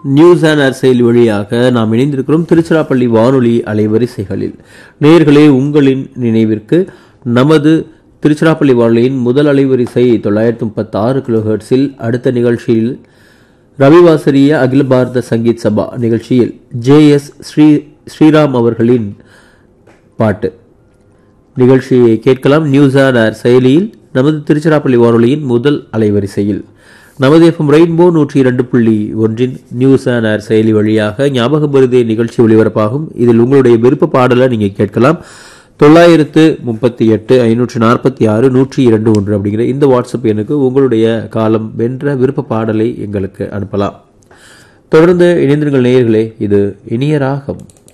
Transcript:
news and ஏர் செயலி வழியாக நாம் இணைந்திருக்கிறோம் திருச்சிராப்பள்ளி வானொலி அலைவரிசைகளில் நேயர்களே உங்களின் நினைவிற்கு நமது திருச்சிராப்பள்ளி வானொலியின் முதல் அலைவரிசை தொள்ளாயிரத்தி முப்பத்தி ஆறு கிலோஹெர்ட்ஸில் அடுத்த நிகழ்ச்சியில் ரவிவாசரிய அகில பாரத சங்கீத் சபா நிகழ்ச்சியில் ஜே எஸ் ஸ்ரீ ஸ்ரீராம் அவர்களின் பாட்டு நிகழ்ச்சியை கேட்கலாம் நியூஸ் ஆன் ஏர் செயலியில் நமது திருச்சிராப்பள்ளி வானொலியின் முதல் அலைவரிசையில் நமது எஃப்எம் ரெயின்போ நூற்றி இரண்டு புள்ளி ஒன்றின் நியூஸ் ஆன் ஏர் செயலி வழியாக ஞாபக மருதே நிகழ்ச்சி ஒளிபரப்பாகும் இதில் உங்களுடைய விருப்ப பாடலை நீங்கள் கேட்கலாம் தொள்ளாயிரத்து முப்பத்தி எட்டு ஐநூற்றி நாற்பத்தி ஆறு நூற்றி இரண்டு ஒன்று அப்படிங்கிற இந்த வாட்ஸ்அப் எண்ணுக்கு உங்களுடைய காலம் வென்ற விருப்ப பாடலை எங்களுக்கு அனுப்பலாம் தொடர்ந்து இணைந்திருங்கள் நேயர்களே இது இனிய ராகம்